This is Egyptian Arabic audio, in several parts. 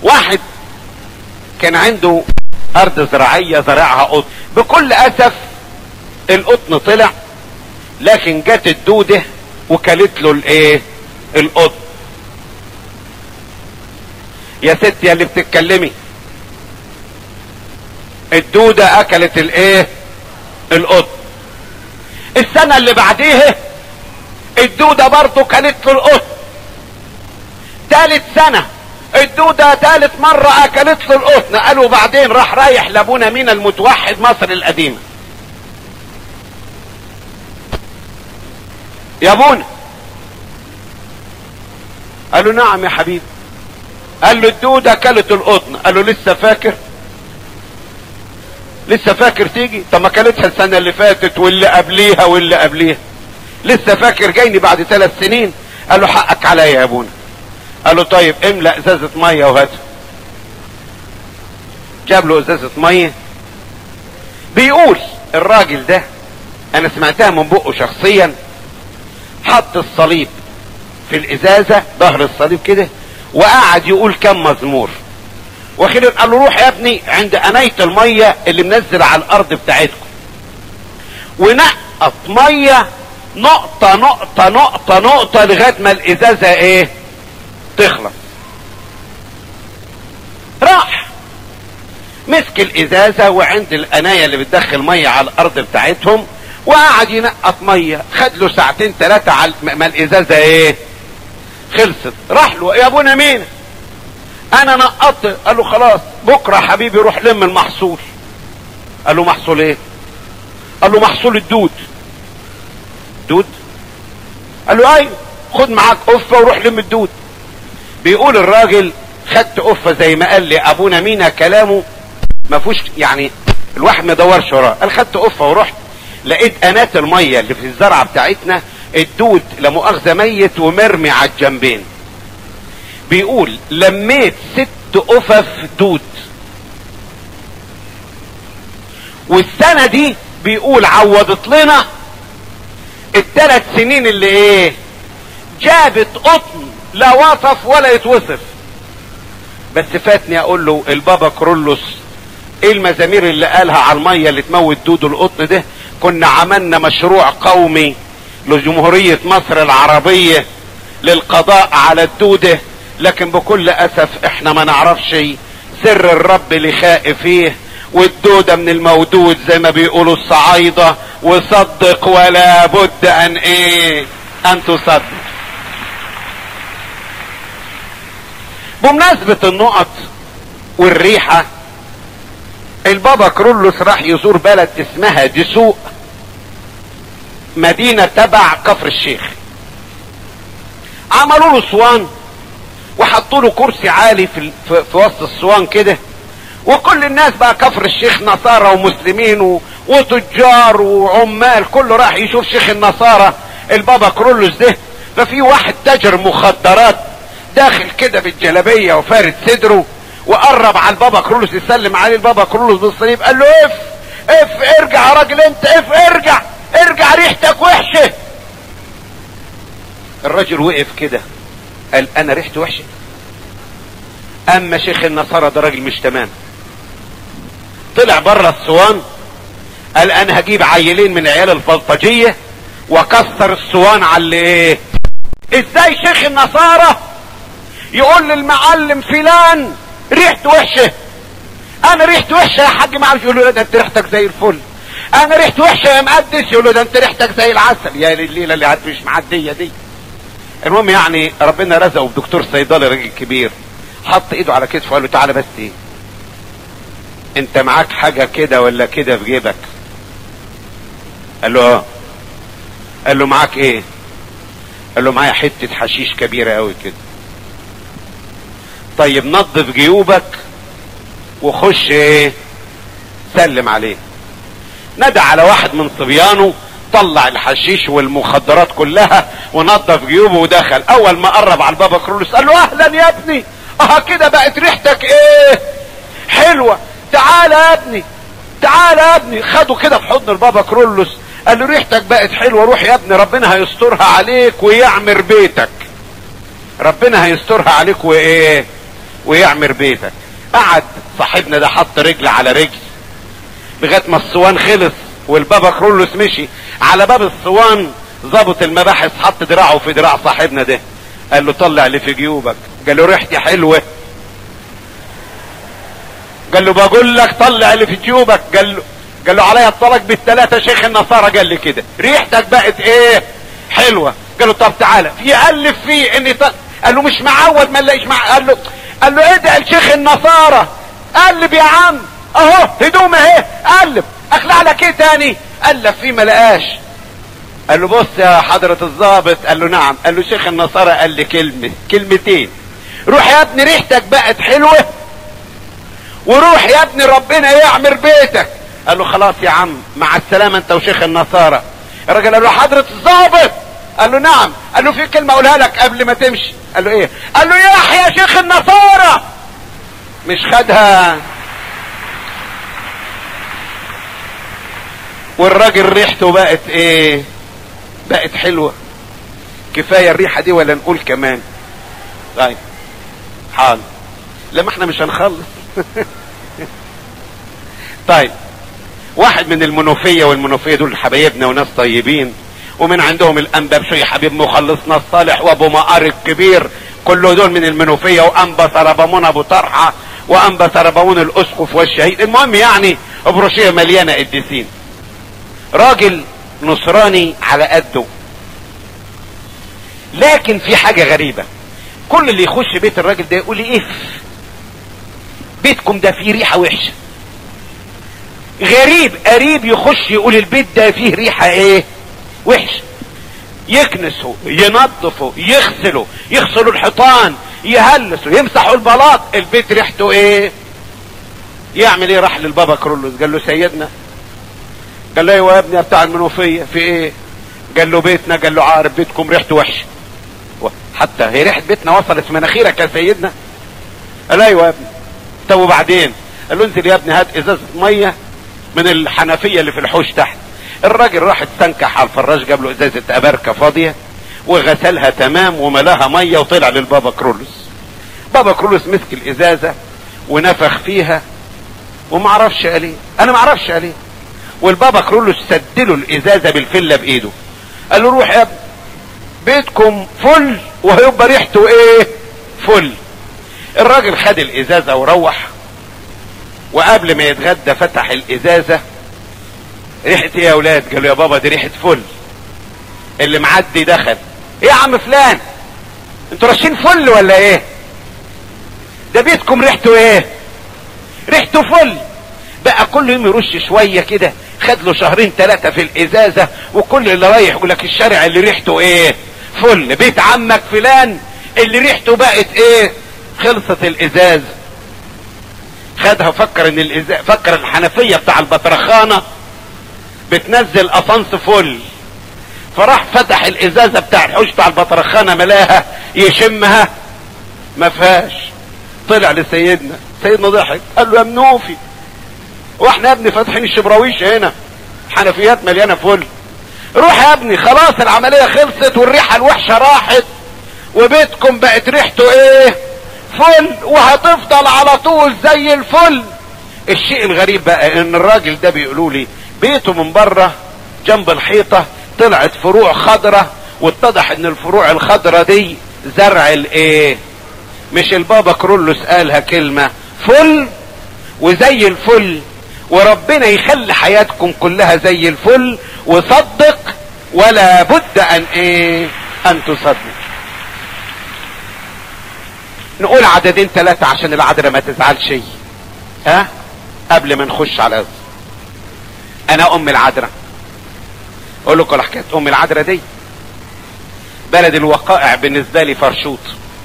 واحد كان عنده ارض زراعية زرعها قطن بكل اسف القطن طلع لكن جت الدودة وكلت له الايه القطن يا ست يا اللي بتتكلمي الدودة اكلت الايه القطن السنة اللي بعديها الدودة برضه كلت له القطن تالت سنة الدودة تالت مرة اكلت له القطن قالوا بعدين راح رايح لابونا مينا المتوحد مصر القديمة يا ابونا قال له نعم يا حبيبي قال له الدودة اكلت القطن قال له لسه فاكر لسه فاكر تيجي طب ما كلتها السنة اللي فاتت واللي قبليها واللي قبليها لسه فاكر جايني بعد ثلاث سنين قال له حقك عليا يا ابونا قال له طيب املأ ازازة مية وهاتها جاب له ازازة مية بيقول الراجل ده انا سمعتها من بقه شخصيا حط الصليب في الازازة ظهر الصليب كده وقعد يقول كم مزمور واخيرا قال له روح يا ابني عند اناية المية اللي منزل على الارض بتاعتكم ونقط مية نقطة نقطة نقطة نقطة لغاية ما الازازة ايه تخلص راح مسك الازازة وعند الاناية اللي بتدخل مية على الارض بتاعتهم وقعد ينقط مية خد له ساعتين ثلاثة على ما الازازة ايه خلصت راح له يا ابونا مين انا نقطت قال له خلاص بكرة حبيبي روح لم المحصول قال له محصول ايه قال له محصول الدود دود قال له ايوه خد معاك قفة وروح لم الدود بيقول الراجل خدت قفة زي ما قال لي ابونا مينا كلامه ما فيهوش يعني الواحد ما يدورش وراه قال خدت قفة ورحت لقيت انات المية اللي في الزرعة بتاعتنا الدود لا مؤاخذة ميت ومرمي على الجنبين بيقول لميت ست قفف دود والسنة دي بيقول عوضت لنا الثلاث سنين اللي ايه جابت قطن لا وصف ولا يتوصف بس فاتني اقول له البابا كرولوس ايه المزامير اللي قالها على المية اللي تموت دود القطن ده كنا عملنا مشروع قومي لجمهورية مصر العربية للقضاء على الدودة لكن بكل اسف احنا ما نعرفش سر الرب لخائفيه والدودة من المودود زي ما بيقولوا الصعايدة وصدق ولا بد ان ايه ان تصدق بمناسبة النقط والريحة البابا كرولوس راح يزور بلد اسمها دسوق مدينة تبع كفر الشيخ عملوا له اسوان وحطوا له كرسي عالي في, في, في وسط الاسوان كده وكل الناس بقى كفر الشيخ نصارى ومسلمين و... وتجار وعمال كله راح يشوف شيخ النصارى البابا كرولوس ده ففي واحد تاجر مخدرات داخل كده بالجلابيه وفارد صدره وقرب على البابا كرولوس يسلم عليه البابا كرولوس بالصليب قال له اف اف ارجع يا راجل انت اف ارجع ارجع ريحتك وحشه الراجل وقف كده قال انا ريحتي وحشه اما شيخ النصارى ده راجل مش تمام طلع بره الصوان قال انا هجيب عيلين من عيال البلطجيه واكسر الصوان على اللي ايه ازاي شيخ النصارى يقول للمعلم فلان ريحته وحشه انا ريحتي وحشه يا حاج ما عارف يقول له ده انت ريحتك زي الفل انا ريحتي وحشه يا مقدس يقول له ده انت ريحتك زي العسل يا الليله اللي عاد مش معديه دي المهم يعني ربنا رزقه بدكتور صيدلي راجل كبير حط ايده على كتفه وقال له تعالى بس ايه انت معاك حاجة كده ولا كده في جيبك قال له اه قال له معاك ايه قال له معايا حتة حشيش كبيرة قوي كده طيب نظف جيوبك وخش ايه سلم عليه ندى على واحد من صبيانه طلع الحشيش والمخدرات كلها ونظف جيوبه ودخل اول ما قرب على البابا كرولوس قال له اهلا يا ابني اه كده بقت ريحتك ايه حلوة تعالى يا ابني تعالى يا ابني خده كده في حضن البابا كرولوس قال له ريحتك بقت حلوة روح يا ابني ربنا هيسترها عليك ويعمر بيتك ربنا هيسترها عليك وايه ويعمر بيتك قعد صاحبنا ده حط رجل على رجل لغايه ما الصوان خلص والبابا كرولوس مشي على باب الصوان ظابط المباحث حط دراعه في دراع صاحبنا ده قال له طلع اللي في جيوبك قال له ريحتي حلوه قال له بقول لك طلع اللي في جيوبك قال له قال له عليا الطلاق بالثلاثه شيخ النصارى قال لي كده ريحتك بقت ايه حلوه قال له طب تعالى في الف فيه اني ط... قال له مش معود ما نلاقيش مع قال له قال له ادعي لشيخ النصارى قلب يا عم اهو هدوم اهي قلب اخلع لك ايه تاني قلب فيه ما لقاش قال له بص يا حضرة الضابط قال له نعم قال له شيخ النصارى قال لي كلمة كلمتين روح يا ابني ريحتك بقت حلوة وروح يا ابني ربنا يعمر بيتك قال له خلاص يا عم مع السلامة انت وشيخ النصارى الراجل قال له حضرة الضابط قال له نعم قال له في كلمة اقولها لك قبل ما تمشي قال له ايه قال له يحيى شيخ النصارى مش خدها والراجل ريحته بقت ايه بقت حلوة كفاية الريحة دي ولا نقول كمان طيب حال لما احنا مش هنخلص طيب واحد من المنوفية والمنوفية دول حبايبنا وناس طيبين ومن عندهم الانبا بشوي حبيب مخلصنا الصالح وابو مقار الكبير كل دول من المنوفية وانبا سربمون ابو طرحة وانبا سربمون الاسقف والشهيد المهم يعني بروشية مليانة قديسين راجل نصراني على قده لكن في حاجة غريبة كل اللي يخش بيت الراجل ده يقول لي اف بيتكم ده فيه ريحة وحشة غريب قريب يخش يقول البيت ده فيه ريحة ايه وحش يكنسوا ينظفوا يغسلوا يغسلوا الحيطان يهلسوا يمسحوا البلاط البيت ريحته ايه يعمل ايه راح للبابا كرولوس قال له سيدنا قال له ايوه يا ابني بتاع المنوفيه في ايه قال له بيتنا قال له عارف بيتكم ريحته وحشه حتى هي ريحه بيتنا وصلت في مناخيرك يا سيدنا قال ايوه يا ابني طب وبعدين قال له انزل يا ابني هات ازازه ميه من الحنفيه اللي في الحوش تحت الراجل راح استنكح على الفراش جاب له ازازه اباركه فاضيه وغسلها تمام وملاها ميه وطلع للبابا كرولوس بابا كرولوس مسك الازازه ونفخ فيها وما عرفش قال ايه انا ما اعرفش قال ايه والبابا كرولوس سدله الازازه بالفله بايده قال له روح يا ابني بيتكم فل وهيبقى ريحته ايه فل الراجل خد الازازه وروح وقبل ما يتغدى فتح الازازه ريحه ايه يا اولاد قالوا يا بابا دي ريحه فل اللي معدي دخل ايه يا عم فلان انتوا راشين فل ولا ايه ده بيتكم ريحته ايه ريحته فل بقى كل يوم يرش شويه كده خد له شهرين ثلاثه في الازازه وكل اللي رايح يقول لك الشارع اللي ريحته ايه فل بيت عمك فلان اللي ريحته بقت ايه خلصت الازاز خدها فكر ان الازاز فكر الحنفيه بتاع البطرخانه بتنزل قصنص فل فراح فتح الازازه بتاع الحوش بتاع البطرخانه ملاها يشمها ما فيهاش طلع لسيدنا سيدنا ضحك قال له يا منوفي واحنا يا ابني فاتحين الشبراويش هنا حنفيات مليانه فل روح يا ابني خلاص العمليه خلصت والريحه الوحشه راحت وبيتكم بقت ريحته ايه فل وهتفضل على طول زي الفل الشيء الغريب بقى ان الراجل ده بيقولوا لي بيته من بره جنب الحيطه طلعت فروع خضرة واتضح ان الفروع الخضرة دي زرع الايه مش البابا كرولوس قالها كلمة فل وزي الفل وربنا يخلي حياتكم كلها زي الفل وصدق ولا بد ان ايه ان تصدق نقول عددين ثلاثة عشان العذراء ما تزعلش ها قبل ما نخش على الأرض. انا ام العذراء اقول لكم على حكايه ام العذراء دي بلد الوقائع بالنسبه لي فرشوط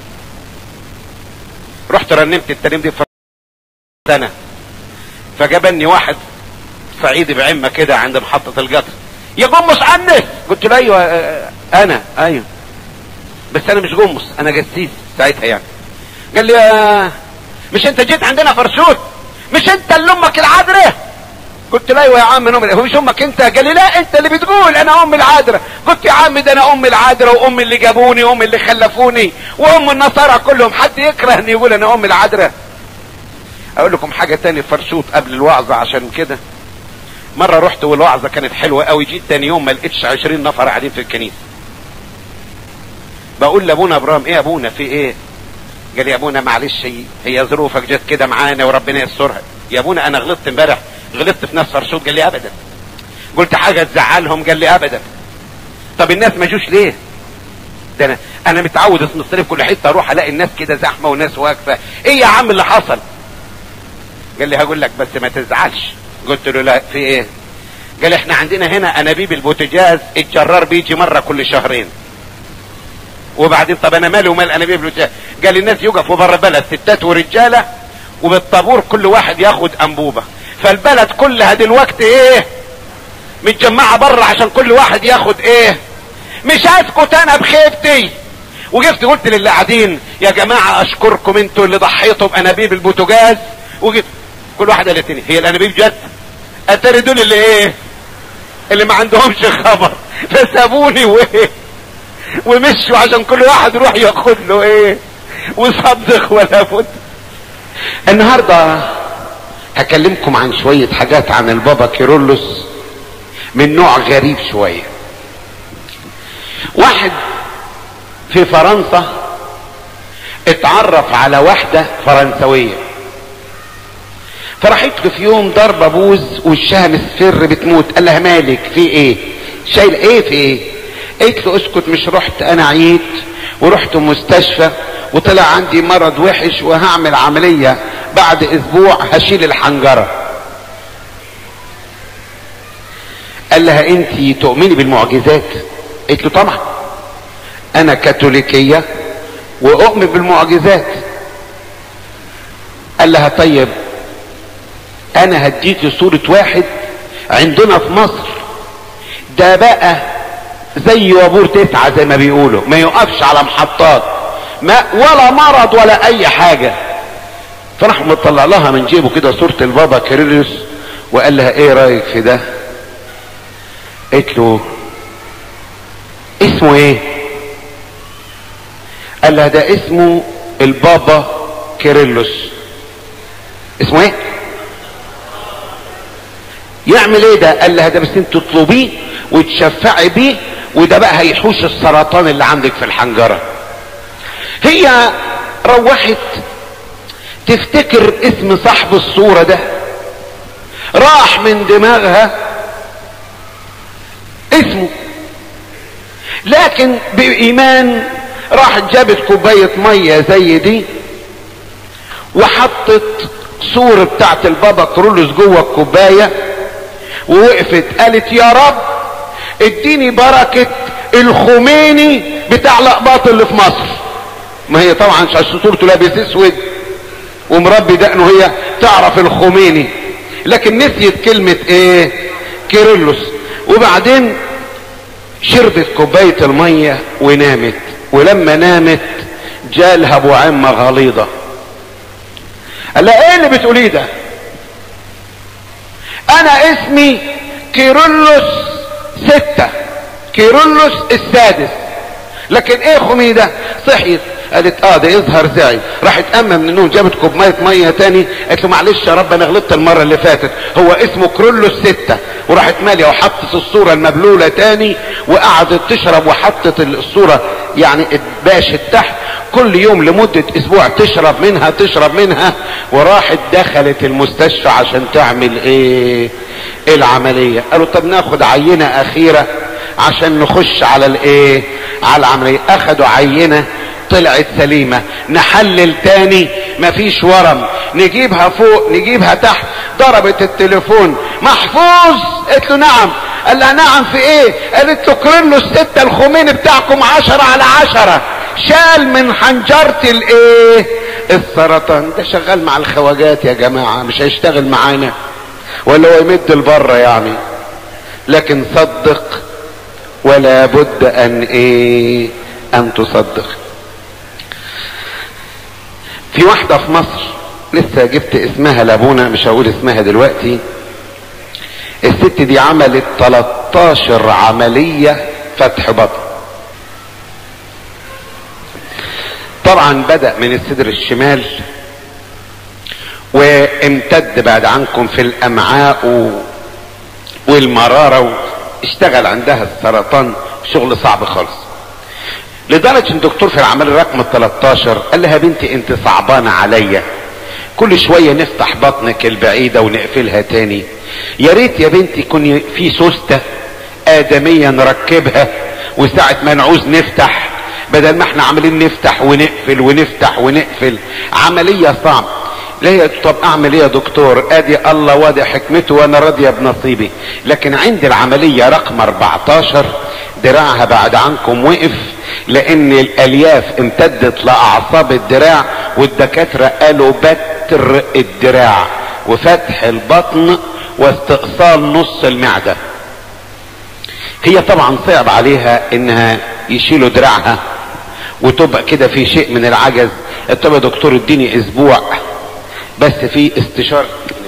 رحت رنمت الترنيم دي في سنه فجابني واحد صعيدي بعمه كده عند محطه القطر يا جمص عنس قلت له ايوه آه، انا ايوه بس انا مش جمص انا جسيس ساعتها يعني قال لي آه، مش انت جيت عندنا فرشوت مش انت اللي امك العذراء قلت له ايوه يا عم انا هو مش امك انت قال لي لا انت اللي بتقول انا ام العذراء قلت يا عم ده انا ام العذراء وام اللي جابوني وام اللي خلفوني وام النصارى كلهم حد يكره ان يقول انا ام العذراء اقول لكم حاجه تاني فرشوط قبل الوعظه عشان كده مره رحت والوعظه كانت حلوه قوي جيت تاني يوم ما لقيتش 20 نفر قاعدين في الكنيسه بقول لابونا ابراهيم ايه يا ابونا في ايه قال لي يا ابونا معلش هي, هي ظروفك جت كده معانا وربنا يسترها يا ابونا انا غلطت امبارح غلطت في ناس فرشوط قال لي ابدا قلت حاجه تزعلهم قال لي ابدا طب الناس ما جوش ليه ده انا انا متعود اسم الصريف كل حته اروح الاقي الناس كده زحمه وناس واقفه ايه يا عم اللي حصل قال لي هقول لك بس ما تزعلش قلت له لا في ايه قال احنا عندنا هنا انابيب البوتجاز الجرار بيجي مره كل شهرين وبعدين طب انا مالي ومال انابيب البوتجاز قال الناس يقفوا بره البلد ستات ورجاله وبالطابور كل واحد ياخد انبوبه فالبلد كلها دلوقتي ايه متجمعه بره عشان كل واحد ياخد ايه مش اسكت انا بخيبتي وجبت قلت للي قاعدين يا جماعه اشكركم انتوا اللي ضحيتوا بانابيب البوتجاز وجبت كل واحد قال التاني هي الانابيب جت اتاري دول اللي ايه اللي ما عندهمش خبر فسابوني وايه ومشوا عشان كل واحد يروح ياخد له ايه وصدق ولا بد النهارده هكلمكم عن شوية حاجات عن البابا كيرلس من نوع غريب شوية واحد في فرنسا اتعرف على واحدة فرنسوية فراحت له في يوم ضربة بوز وشها مصفر بتموت قال لها مالك في ايه شايل ايه في ايه قالت له اسكت مش رحت انا عييت ورحت مستشفى وطلع عندي مرض وحش وهعمل عملية بعد اسبوع هشيل الحنجرة قال لها انت تؤمني بالمعجزات قالت له طبعا انا كاثوليكية واؤمن بالمعجزات قال لها طيب انا هديكي صورة واحد عندنا في مصر ده بقى زي وابور تسعة زي ما بيقولوا ما يقفش على محطات ما ولا مرض ولا اي حاجة فراح مطلع لها من جيبه كده صورة البابا كيرلس وقال لها ايه رايك في ده قلت له اسمه ايه قال لها ده اسمه البابا كيرلس اسمه ايه يعمل ايه ده قال لها ده بس انت تطلبيه وتشفعي بيه وده بقى هيحوش السرطان اللي عندك في الحنجرة هي روحت تفتكر اسم صاحب الصورة ده راح من دماغها اسمه لكن بإيمان راحت جابت كوباية مية زي دي وحطت صورة بتاعت البابا كرولوس جوه الكوباية ووقفت قالت يا رب اديني بركة الخميني بتاع لقباط اللي في مصر ما هي طبعا صورته لابس اسود ومربي دقنه هي تعرف الخميني لكن نسيت كلمة ايه كيرلس وبعدين شربت كوباية المية ونامت ولما نامت جالها ابو عمة غليظة قال لها ايه اللي بتقوليه ده انا اسمي كيرلس ستة كيرلس السادس لكن ايه خمي ده صحيت قالت اه ده يظهر زعل راحت اما من النوم جابت كوبايه ميه تاني قالت له معلش يا رب انا غلطت المره اللي فاتت هو اسمه كرولوس ستة وراحت ماليه وحطت الصوره المبلوله تاني وقعدت تشرب وحطت الصوره يعني اتباشت تحت كل يوم لمدة اسبوع تشرب منها تشرب منها وراحت دخلت المستشفى عشان تعمل ايه العملية قالوا طب ناخد عينة اخيرة عشان نخش على الايه على العملية اخدوا عينة طلعت سليمة نحلل تاني مفيش ورم نجيبها فوق نجيبها تحت ضربت التليفون محفوظ قلت له نعم قال لها نعم في ايه قالت له كريلو الستة الخمين بتاعكم عشرة على عشرة شال من حنجرة الايه السرطان ده شغال مع الخواجات يا جماعة مش هيشتغل معانا ولا هو يمد لبره يعني لكن صدق ولا بد ان ايه ان تصدق في واحدة في مصر لسه جبت اسمها لابونا مش هقول اسمها دلوقتي الست دي عملت 13 عملية فتح بطن طبعا بدأ من الصدر الشمال وامتد بعد عنكم في الامعاء و... والمرارة اشتغل عندها السرطان شغل صعب خالص لدرجة الدكتور في العمل رقم 13 قال لها بنتي انت صعبانة عليا كل شوية نفتح بطنك البعيدة ونقفلها تاني يا ريت يا بنتي يكون في سوستة آدمية نركبها وساعة ما نعوز نفتح بدل ما احنا عاملين نفتح ونقفل ونفتح ونقفل عملية صعب ليه طب اعمل ايه يا دكتور ادي الله وادي حكمته وانا راضية بنصيبي لكن عند العملية رقم 14 دراعها بعد عنكم وقف لان الالياف امتدت لاعصاب الدراع والدكاترة قالوا بتر الدراع وفتح البطن واستئصال نص المعدة هي طبعا صعب عليها انها يشيلوا دراعها وتبقى كده في شيء من العجز طب يا دكتور اديني اسبوع بس في استشارة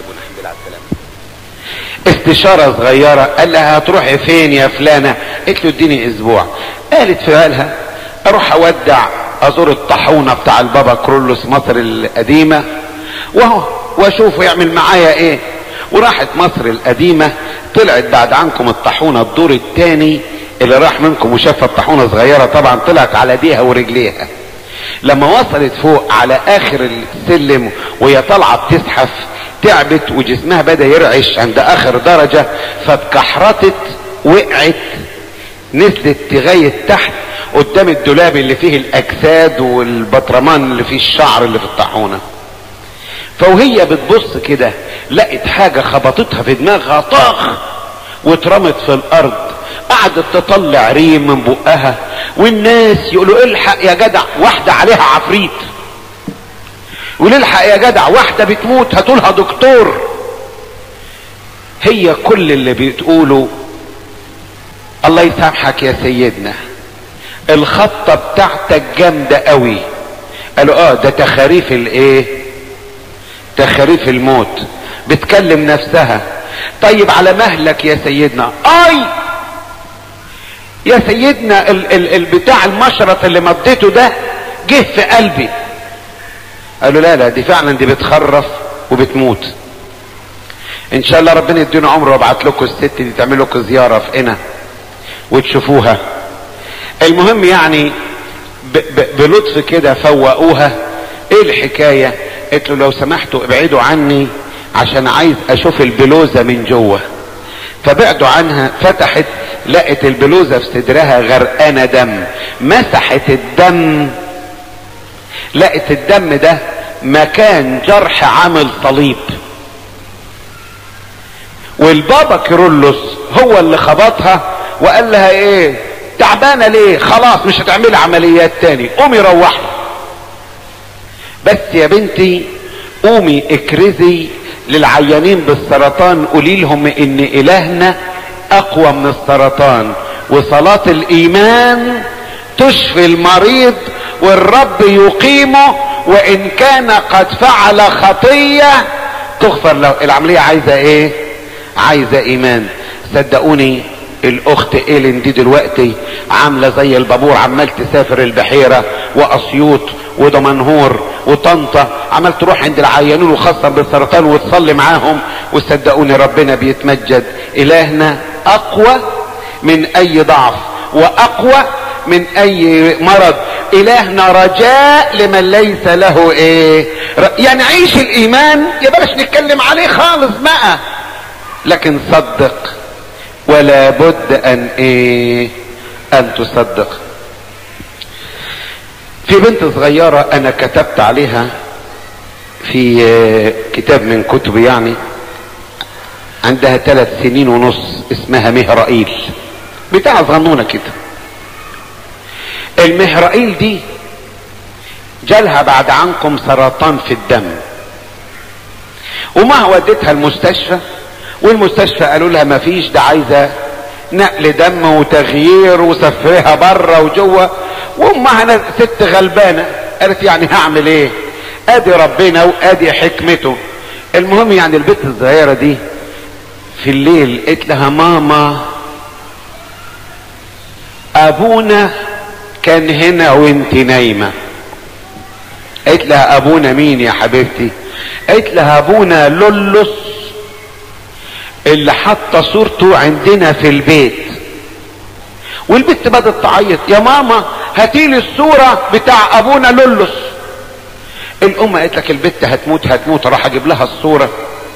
استشارة صغيرة قال لها هتروحي فين يا فلانة قلت له اديني اسبوع قالت في بالها اروح اودع ازور الطاحونة بتاع البابا كرولوس مصر القديمة وهو واشوفه يعمل معايا ايه وراحت مصر القديمة طلعت بعد عنكم الطاحونة الدور الثاني اللي راح منكم وشاف الطاحونة صغيرة طبعا طلعت على ايديها ورجليها لما وصلت فوق على اخر السلم وهي طالعه بتزحف تعبت وجسمها بدا يرعش عند اخر درجه فاتكحرتت وقعت نزلت لغايه تحت قدام الدولاب اللي فيه الاجساد والبطرمان اللي فيه الشعر اللي في الطاحونه فوهي بتبص كده لقت حاجه خبطتها في دماغها طاخ واترمت في الارض قعدت تطلع ريم من بقها والناس يقولوا الحق يا جدع واحدة عليها عفريت يقول الحق يا جدع واحدة بتموت هاتولها دكتور هي كل اللي بتقوله الله يسامحك يا سيدنا الخطة بتاعتك جامدة قوي قالوا اه ده تخاريف الايه تخاريف الموت بتكلم نفسها طيب على مهلك يا سيدنا اي يا سيدنا ال ال البتاع المشرط اللي مضيته ده جه في قلبي قالوا لا لا دي فعلا دي بتخرف وبتموت ان شاء الله ربنا يدينا عمر وابعت لكم الست دي تعمل لكم زياره في قنا وتشوفوها المهم يعني ب ب بلطف كده فوقوها ايه الحكايه قلت له لو سمحتوا ابعدوا عني عشان عايز اشوف البلوزه من جوه فبعدوا عنها فتحت لقت البلوزه في صدرها غرقانه دم مسحت الدم لقت الدم ده مكان جرح عامل صليب والبابا كيرلس هو اللي خبطها وقال لها ايه تعبانه ليه خلاص مش هتعملي عمليات تاني قومي روحي بس يا بنتي قومي اكرزي للعيانين بالسرطان قولي لهم ان الهنا اقوى من السرطان وصلاة الايمان تشفي المريض والرب يقيمه وان كان قد فعل خطية تغفر له العملية عايزة ايه عايزة ايمان صدقوني الاخت ايلين دي دلوقتي عاملة زي البابور عمال تسافر البحيرة واسيوط ودمنهور وطنطا عمال تروح عند العيانين وخاصة بالسرطان وتصلي معاهم وصدقوني ربنا بيتمجد الهنا اقوى من اي ضعف واقوى من اي مرض الهنا رجاء لمن ليس له ايه يعني عيش الايمان يا بلاش نتكلم عليه خالص بقى لكن صدق ولا بد ان ايه ان تصدق في بنت صغيرة انا كتبت عليها في كتاب من كتبي يعني عندها ثلاث سنين ونص اسمها مهرائيل بتاع صغنونة كده المهرائيل دي جالها بعد عنكم سرطان في الدم وما وديتها المستشفى والمستشفى قالوا لها ما فيش ده عايزه نقل دم وتغيير وسفرها بره وجوه وامها ست غلبانه قالت يعني هعمل ايه ادي ربنا وادي حكمته المهم يعني البنت الصغيره دي في الليل قلت لها ماما ابونا كان هنا وانت نايمه قلت لها ابونا مين يا حبيبتي قلت لها ابونا لولس اللي حاطه صورته عندنا في البيت والبنت بدات تعيط يا ماما هاتيلي الصوره بتاع ابونا لولس الام قالت لك البت هتموت هتموت راح اجيب لها الصوره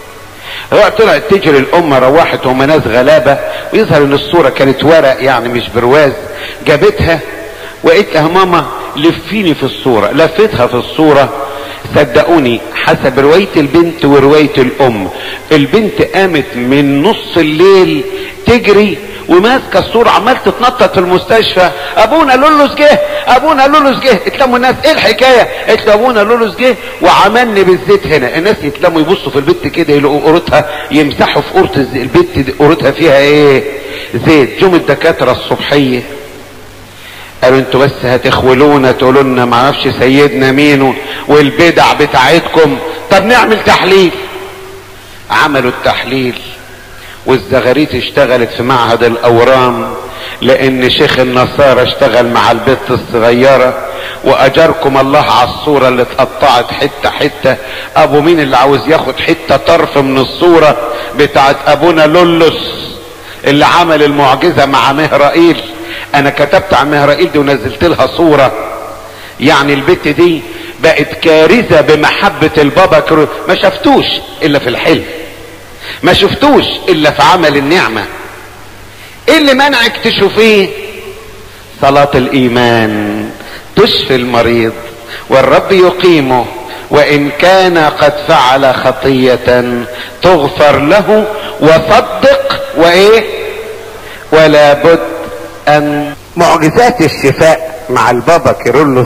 طلعت تجري الام روحت وهم ناس غلابه ويظهر ان الصوره كانت ورق يعني مش برواز جابتها وقالت لها ماما لفيني في الصوره لفتها في الصوره صدقوني حسب رواية البنت ورواية الأم البنت قامت من نص الليل تجري وماسكه الصورة عمال تتنطط في المستشفى ابونا لولوس جه ابونا لولوس جه اتلموا الناس ايه الحكاية قلت ابونا لولوس جه وعملني بالزيت هنا الناس يتلموا يبصوا في البت كده يلاقوا قورتها يمسحوا في قورة البت قورتها فيها ايه زيت جم الدكاترة الصبحية قالوا انتوا بس هتخولونا تقولوا لنا ما اعرفش سيدنا مين والبدع بتاعتكم طب نعمل تحليل عملوا التحليل والزغاريت اشتغلت في معهد الاورام لان شيخ النصارى اشتغل مع البت الصغيرة واجركم الله على الصورة اللي اتقطعت حتة حتة ابو مين اللي عاوز ياخد حتة طرف من الصورة بتاعت ابونا لولس اللي عمل المعجزة مع مهرائيل انا كتبت عن مهرائيل دي ونزلت لها صورة يعني البت دي بقت كارثة بمحبة البابا كرو ما شفتوش الا في الحلم ما شفتوش الا في عمل النعمة ايه اللي منعك تشوفيه صلاة الايمان تشفي المريض والرب يقيمه وان كان قد فعل خطية تغفر له وصدق وايه ولا بد ان معجزات الشفاء مع البابا كيرلس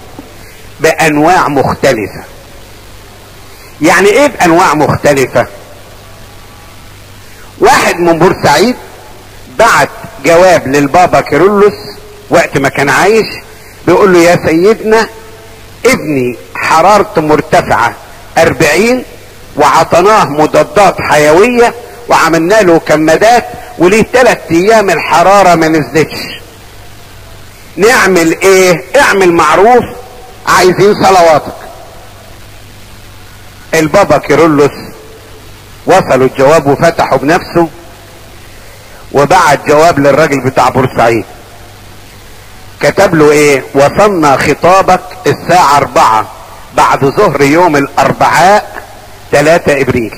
بانواع مختلفة يعني ايه بانواع مختلفة واحد من بورسعيد بعت جواب للبابا كيرلس وقت ما كان عايش بيقول له يا سيدنا ابني حرارته مرتفعة اربعين وعطناه مضادات حيوية وعملنا له كمادات وليه ثلاث ايام الحرارة ما نزلتش نعمل ايه اعمل معروف عايزين صلواتك البابا كيرلس وصلوا الجواب وفتحوا بنفسه وبعت جواب للراجل بتاع بورسعيد كتب له ايه وصلنا خطابك الساعة اربعة بعد ظهر يوم الاربعاء 3 ابريل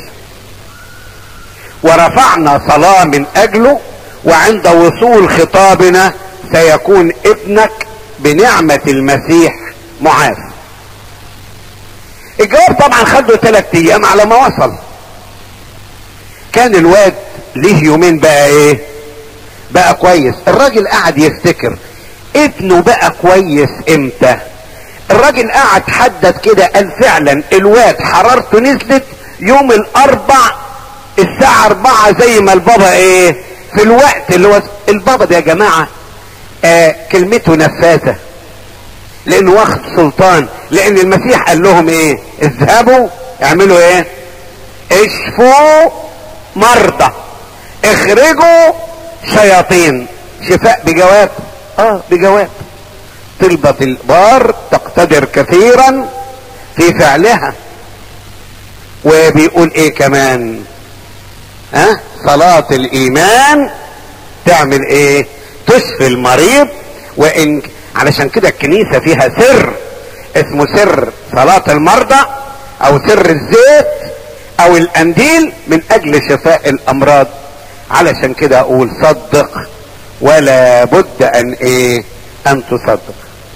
ورفعنا صلاة من اجله وعند وصول خطابنا سيكون ابنك بنعمة المسيح معافى الجواب طبعا خده ثلاث ايام على ما وصل كان الواد ليه يومين بقى ايه بقى كويس الراجل قعد يفتكر ابنه بقى كويس امتى الراجل قعد حدد كده قال فعلا الواد حرارته نزلت يوم الاربع الساعة اربعة زي ما البابا ايه في الوقت اللي هو البابا ده يا جماعة آه كلمته نفاذة لانه واخد سلطان لان المسيح قال لهم ايه اذهبوا اعملوا ايه اشفوا مرضى اخرجوا شياطين شفاء بجواب اه بجواب طلبة البار تقتدر كثيرا في فعلها وبيقول ايه كمان ها أه؟ صلاة الايمان تعمل ايه تشفي المريض وان علشان كده الكنيسة فيها سر اسمه سر صلاة المرضى او سر الزيت او الانديل من اجل شفاء الامراض علشان كده اقول صدق ولا بد ان ايه ان تصدق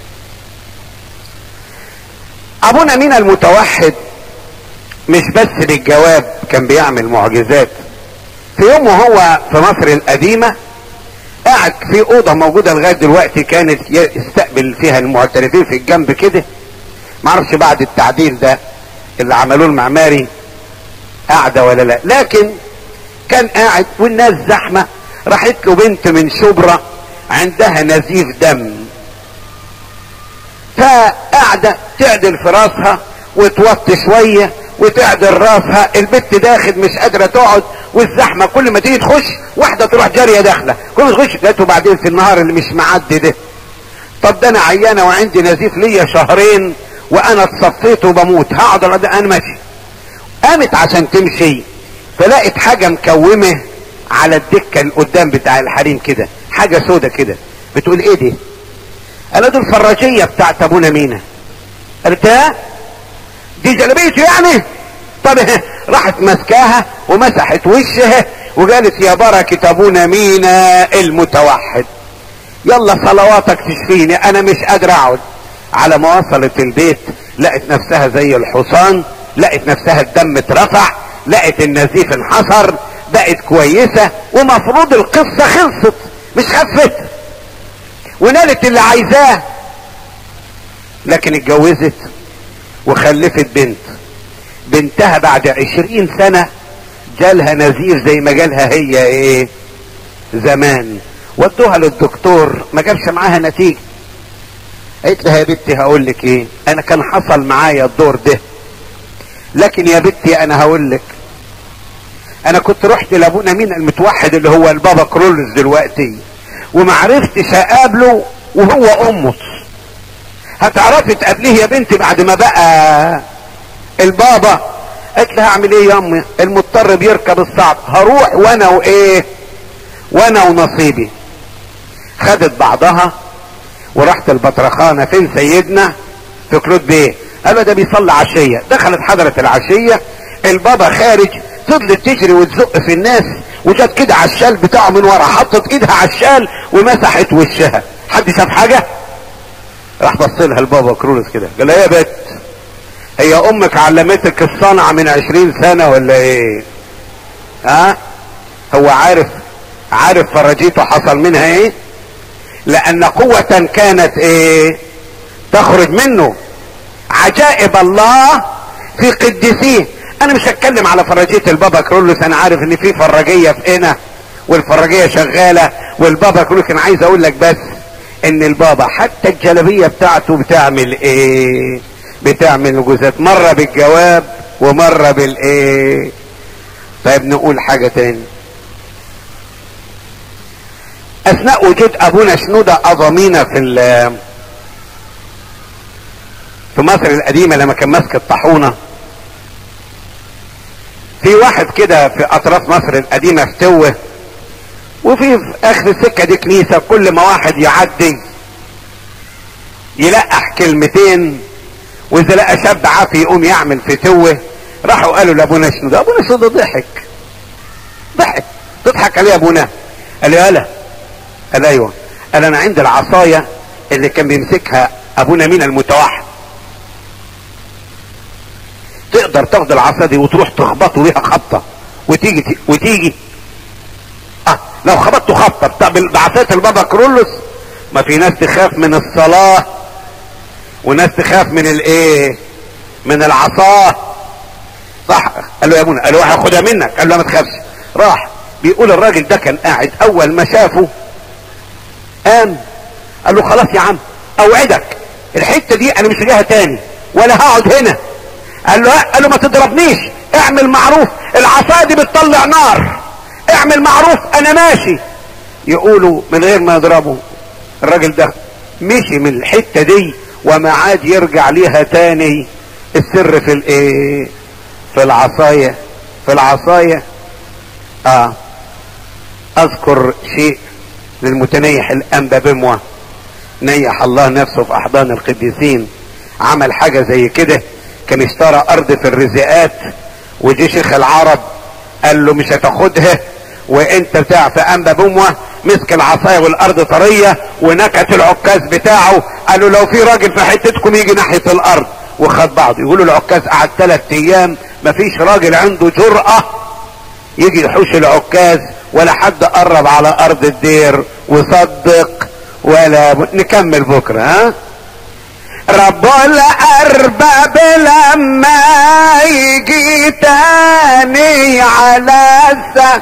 ابونا مين المتوحد مش بس للجواب كان بيعمل معجزات في يوم وهو في مصر القديمة قاعد في اوضة موجودة لغاية دلوقتي كانت يستقبل فيها المعترفين في الجنب كده معرفش بعد التعديل ده اللي عملوه المعماري قاعدة ولا لا لكن كان قاعد والناس زحمة راحت له بنت من شبرا عندها نزيف دم فقاعدة تعدل في راسها وتوطي شوية وتعدل راسها البت داخل مش قادره تقعد والزحمه كل ما تيجي تخش واحده تروح جاريه داخله كل ما تخش لقيته بعدين في النهار اللي مش معدي ده طب ده انا عيانه وعندي نزيف ليا شهرين وانا اتصفيت وبموت هقعد على ده انا ماشي قامت عشان تمشي فلقت حاجه مكومه على الدكه اللي قدام بتاع الحريم كده حاجه سودة كده بتقول ايه دي انا دي الفراجيه بتاعت ابونا مينا قالت ها دي جلبيته يعني طب راحت ماسكاها ومسحت وشها وقالت يا بركة ابونا مينا المتوحد يلا صلواتك تشفيني انا مش قادر اقعد على ما وصلت البيت لقت نفسها زي الحصان لقت نفسها الدم اترفع لقت النزيف انحصر بقت كويسة ومفروض القصة خلصت مش خفت ونالت اللي عايزاه لكن اتجوزت وخلفت بنت بنتها بعد عشرين سنة جالها نزيف زي ما جالها هي ايه زمان ودوها للدكتور ما جابش معاها نتيجة قالت لها يا بنتي هقول لك ايه انا كان حصل معايا الدور ده لكن يا بنتي انا هقول لك انا كنت رحت لابونا مين المتوحد اللي هو البابا كرولز دلوقتي وما عرفتش اقابله وهو امس هتعرفي تقابليه يا بنتي بعد ما بقى البابا قالت لها اعمل ايه يا امي المضطر بيركب الصعب هروح وانا وايه وانا ونصيبي خدت بعضها ورحت البطرخانة فين سيدنا في كلود بيه قال ده بيصلي عشية دخلت حضرة العشية البابا خارج فضلت تجري وتزق في الناس وجت كده على الشال بتاعه من ورا حطت ايدها على الشال ومسحت وشها حد شاف حاجة راح بص لها البابا كرولس كده قال لها يا بت هي امك علمتك الصنعة من عشرين سنة ولا ايه ها هو عارف عارف فرجيته حصل منها ايه لان قوة كانت ايه تخرج منه عجائب الله في قديسيه انا مش هتكلم على فرجية البابا كرولوس انا عارف ان في فراجية في هنا والفراجية شغالة والبابا كرولوس انا عايز اقول لك بس ان البابا حتى الجلبية بتاعته بتعمل ايه بتعمل جزات مرة بالجواب ومرة بالايه طيب نقول حاجة تاني اثناء وجود ابونا شنودة اظامينا في في مصر القديمة لما كان ماسك الطاحونة في واحد كده في اطراف مصر القديمة في توه وفي في اخر السكة دي كنيسة كل ما واحد يعدي يلقح كلمتين واذا لقى شاب عافي يقوم يعمل في توه راحوا قالوا لابونا شنودة ابونا شنودة ضحك ضحك تضحك عليه ابونا قال له يالا قال ايوه قال انا عندي العصاية اللي كان بيمسكها ابونا مين المتوحد تقدر تاخد العصا دي وتروح تخبطه بيها خبطه وتيجي وتيجي اه لو خبطته خبطه طب بعصايه البابا كرولوس ما في ناس تخاف من الصلاه وناس تخاف من الايه من العصا صح قال له يا ابونا قال له هاخدها منك قال له ما تخافش راح بيقول الراجل ده كان قاعد اول ما شافه قام قال له خلاص يا عم اوعدك الحته دي انا مش جايها تاني ولا هقعد هنا قال له قال له ما تضربنيش اعمل معروف العصا دي بتطلع نار اعمل معروف انا ماشي يقولوا من غير ما يضربوا الراجل ده مشي من الحته دي وما عاد يرجع ليها تاني السر في الايه في العصايه في العصايه اه اذكر شيء للمتنيح الانبا بموه نيح الله نفسه في احضان القديسين عمل حاجه زي كده كان اشترى ارض في الرزقات وجي شيخ العرب قال له مش هتاخدها وانت بتاع في انبا بموه مسك العصايه والارض طريه ونكت العكاز بتاعه قالوا لو في راجل في حتتكم يجي ناحيه الارض وخد بعض يقولوا العكاز قعد ثلاث ايام مفيش راجل عنده جرأة يجي يحوش العكاز ولا حد قرب على ارض الدير وصدق ولا ب... نكمل بكره ها رب الارباب لما يجي تاني على الس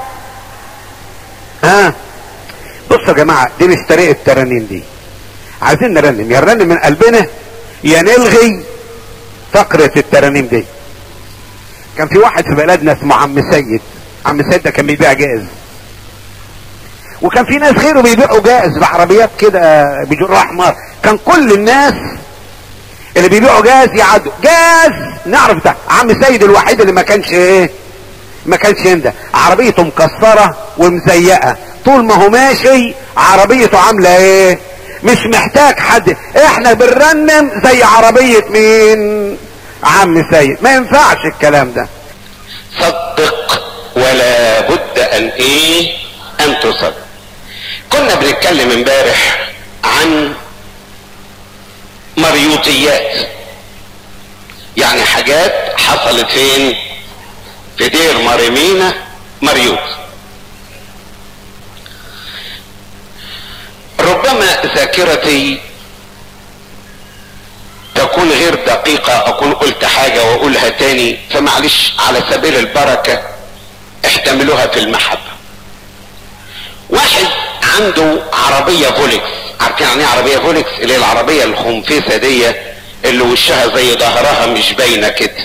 ها بصوا يا جماعه دي مش طريقه الترانيم دي عايزين نرنم يا نرنم من قلبنا يا نلغي فقره الترانيم دي كان في واحد في بلدنا اسمه عم سيد عم سيد ده كان بيبيع جاز وكان في ناس غيره بيبيعوا جاز بعربيات كده بجرة احمر كان كل الناس اللي بيبيعوا جاز يعدوا جاز نعرف ده عم سيد الوحيد اللي ما كانش ايه ما كانش ينده عربيته مكسرة ومزيقة طول ما هو ماشي عربيته عاملة ايه مش محتاج حد احنا بنرنم زي عربية مين عم سيد ما ينفعش الكلام ده صدق ولا بد ان ايه ان تصدق كنا بنتكلم امبارح عن مريوطيات يعني حاجات حصلت فين في دير مريمينا مريوط ربما ذاكرتي تكون غير دقيقة اكون قلت حاجة واقولها تاني فمعلش على سبيل البركة احتملوها في المحبة واحد عنده عربية فولكس عارفين يعني ايه عربية فولكس اللي هي العربية الخنفسة دي اللي وشها زي ظهرها مش باينة كده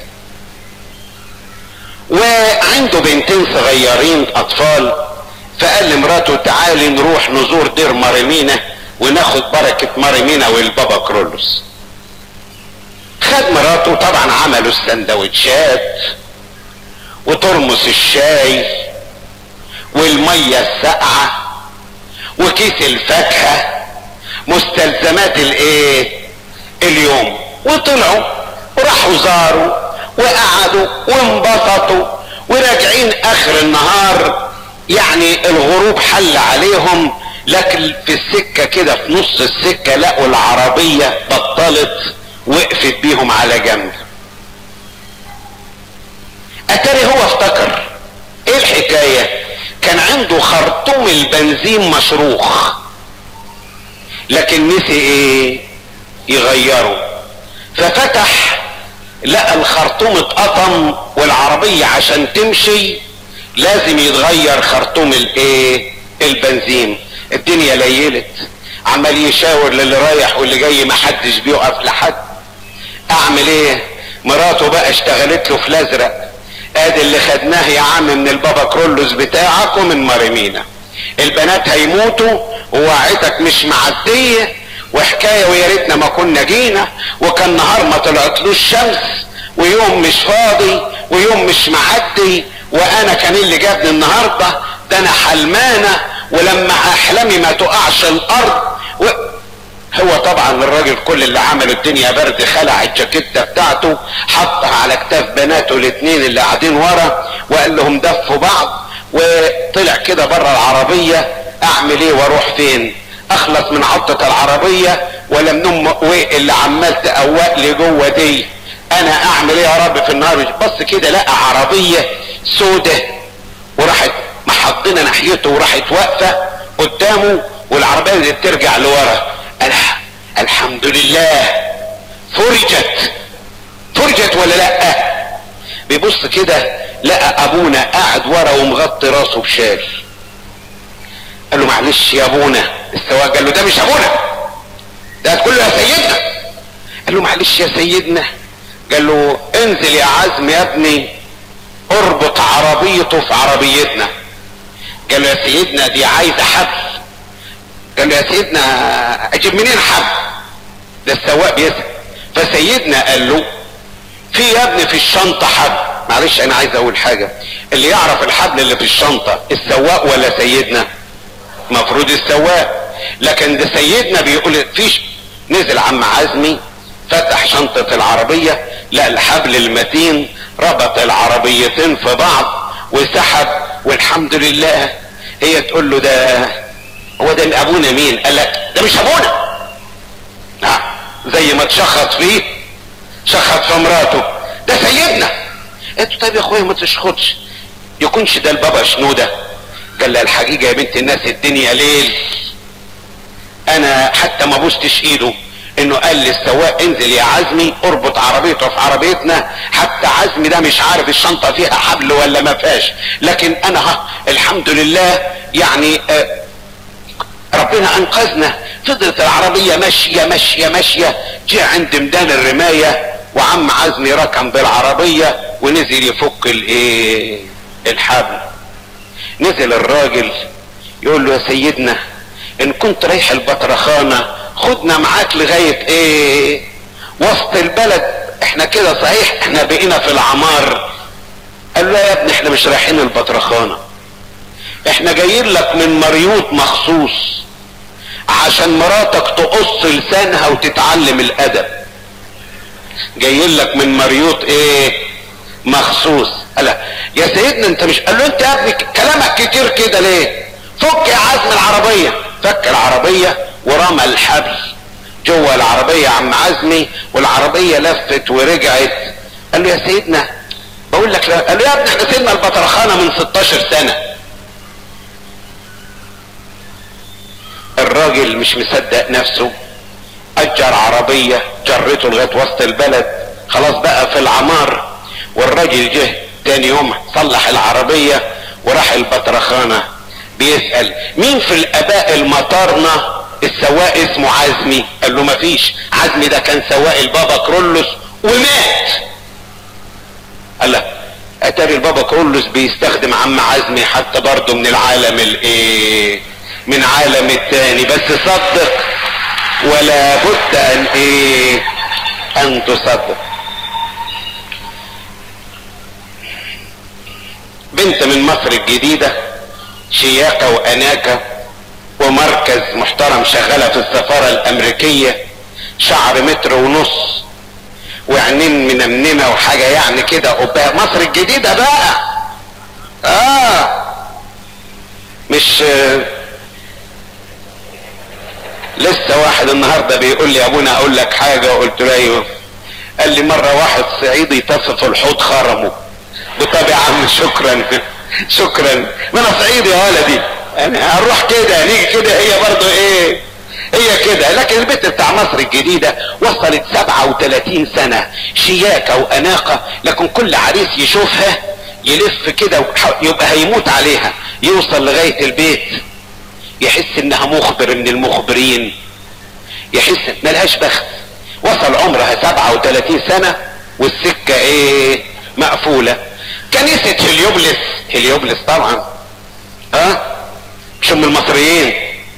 وعنده بنتين صغيرين اطفال فقال لمراته تعالي نروح نزور دير مريمينا وناخد بركة مريمينا والبابا كرولوس خد مراته طبعا عملوا السندوتشات وترمس الشاي والمية الساقعة وكيس الفاكهة مستلزمات الايه اليوم وطلعوا وراحوا زاروا وقعدوا وانبسطوا وراجعين اخر النهار يعني الغروب حل عليهم لكن في السكة كده في نص السكة لقوا العربية بطلت وقفت بيهم على جنب اتاري هو افتكر ايه الحكاية كان عنده خرطوم البنزين مشروخ لكن نسي ايه يغيره ففتح لقى الخرطوم اتقطم والعربية عشان تمشي لازم يتغير خرطوم الايه البنزين الدنيا ليلت عمال يشاور للي رايح واللي جاي محدش بيقف لحد اعمل ايه مراته بقى اشتغلت له في الازرق ادي اللي خدناه يا عم من البابا كرولوس بتاعك ومن مريمينا البنات هيموتوا ووعيتك مش معديه وحكايه ويا ريتنا ما كنا جينا وكان نهار ما طلعتلوش شمس ويوم مش فاضي ويوم مش معدي وانا كان اللي جابني النهارده ده انا حلمانه ولما احلامي ما تقعش الارض و... هو طبعا الراجل كل اللي عمله الدنيا برد خلع الجاكيته بتاعته حطها على كتاف بناته الاثنين اللي قاعدين ورا وقال لهم دفوا بعض وطلع كده بره العربيه اعمل ايه واروح فين اخلص من عضة العربية ولا من ام اللي عمال تقوق لي جوه دي انا اعمل ايه يا رب في النهار بص كده لقى عربية سودة وراحت محضنة ناحيته وراحت واقفة قدامه والعربية اللي ترجع لورا قال الحمد لله فرجت فرجت ولا لا بيبص كده لقى ابونا قاعد ورا ومغطي راسه بشال قال له معلش يا ابونا السواق قال له ده مش ابونا ده هتقول له يا سيدنا قال له معلش يا سيدنا قال له انزل يا عزم يا ابني اربط عربيته في عربيتنا قال له يا سيدنا دي عايزه حبل قال له يا سيدنا اجيب منين حبل ده السواق بيسأل فسيدنا قال له في يا ابني في الشنطه حبل معلش انا عايز اقول حاجه اللي يعرف الحبل اللي في الشنطه السواق ولا سيدنا مفروض السواق لكن ده سيدنا بيقول فيش نزل عم عزمي فتح شنطة العربية لا الحبل المتين ربط العربيتين في بعض وسحب والحمد لله هي تقول له ده هو ده ابونا مين قال لك ده مش ابونا آه. زي ما تشخط فيه شخط في مراته ده سيدنا قلت طيب يا اخويا ما تشخطش يكونش ده البابا شنوده قال لها الحقيقة يا بنت الناس الدنيا ليل انا حتى ما بوستش ايده انه قال للسواق انزل يا عزمي اربط عربيته في عربيتنا حتى عزمي ده مش عارف الشنطة فيها حبل ولا ما فيهاش لكن انا ها الحمد لله يعني آه ربنا انقذنا فضلت العربية ماشية ماشية ماشية جه عند ميدان الرماية وعم عزمي ركن بالعربية ونزل يفك الايه الحبل نزل الراجل يقول له يا سيدنا ان كنت رايح البطرخانة خدنا معاك لغاية ايه وسط البلد احنا كده صحيح احنا بقينا في العمار قال له يا ابني احنا مش رايحين البطرخانة احنا جايين لك من مريوط مخصوص عشان مراتك تقص لسانها وتتعلم الادب جايين لك من مريوط ايه مخصوص قال يا سيدنا انت مش قال له انت يا ابني كلامك كتير كده ليه فك يا عزم العربية فك العربية ورمى الحبل جوه العربية يا عم عزمي والعربية لفت ورجعت قال له يا سيدنا بقول لك لا قال له يا ابني احنا سيبنا البطرخانة من 16 سنة الراجل مش مصدق نفسه اجر عربية جرته لغاية وسط البلد خلاص بقى في العمار والراجل جه تاني يوم صلح العربية وراح البطرخانة بيسأل مين في الاباء المطارنة السواق اسمه عزمي قال له مفيش عزمي ده كان سواق البابا كرولوس ومات قال له اتاري البابا كرولوس بيستخدم عم عزمي حتى برضه من العالم الايه من عالم التاني بس صدق ولا بد ان ايه ان تصدق بنت من مصر الجديدة شياكة واناكة ومركز محترم شغالة في السفارة الامريكية شعر متر ونص وعينين منمنمة وحاجة يعني كده قبها مصر الجديدة بقى اه مش لسه واحد النهاردة بيقول لي يا ابونا اقول لك حاجة وقلت له ايوه قال لي مرة واحد صعيدي تصف الحوض خرمه طب يا عم شكرا شكرا ما انا صعيدي يا ولدي يعني هنروح كده نيجي كده هي برضو ايه هي كده لكن البنت بتاع مصر الجديدة وصلت 37 سنة شياكة واناقة لكن كل عريس يشوفها يلف كده يبقى هيموت عليها يوصل لغاية البيت يحس انها مخبر من المخبرين يحس ملهاش بخت وصل عمرها 37 سنة والسكة ايه مقفولة كنيسة هليوبلس هليوبلس طبعا ها أه؟ مش ام المصريين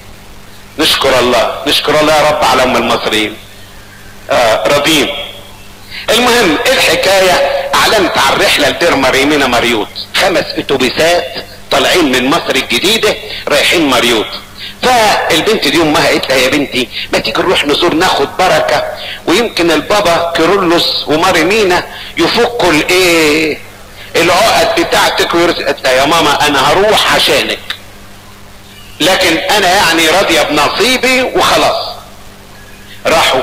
نشكر الله نشكر الله يا رب على ام المصريين آه رضيم المهم الحكاية اعلنت عن رحلة لدير مريمينا مريوط خمس اتوبيسات طالعين من مصر الجديدة رايحين مريوط فالبنت دي امها قالت لها يا بنتي ما تيجي نروح نزور ناخد بركة ويمكن البابا كيرلس وماريمينا يفكوا الايه العقد بتاعتك قالت لها يا ماما انا هروح عشانك لكن انا يعني راضية بنصيبي وخلاص راحوا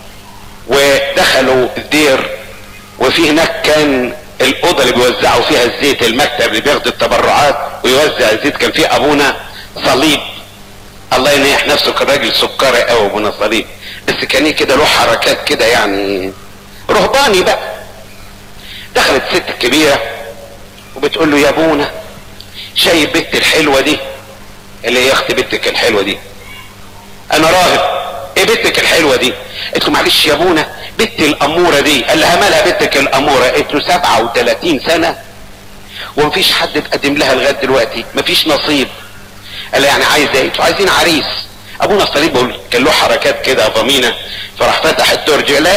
ودخلوا الدير وفي هناك كان الاوضه اللي بيوزعوا فيها الزيت المكتب اللي بياخد التبرعات ويوزع الزيت كان فيه ابونا صليب الله ينيح نفسه كان راجل سكري قوي ابونا صليب بس كان ايه كده له حركات كده يعني رهباني بقى دخلت ست كبيره وبتقول له يا ابونا شايف بنت الحلوه دي اللي هي اخت بنتك الحلوه دي انا راهب ايه بنتك الحلوه دي قلت له معلش يا ابونا بنت الاموره دي قال لها مالها بنتك الاموره قلت له 37 سنه ومفيش حد اتقدم لها لغايه دلوقتي مفيش نصيب قال لها يعني عايزه ايه عايزين عريس ابونا الصليب بقول كان له حركات كده ضمينه فراح فتح الدرج لا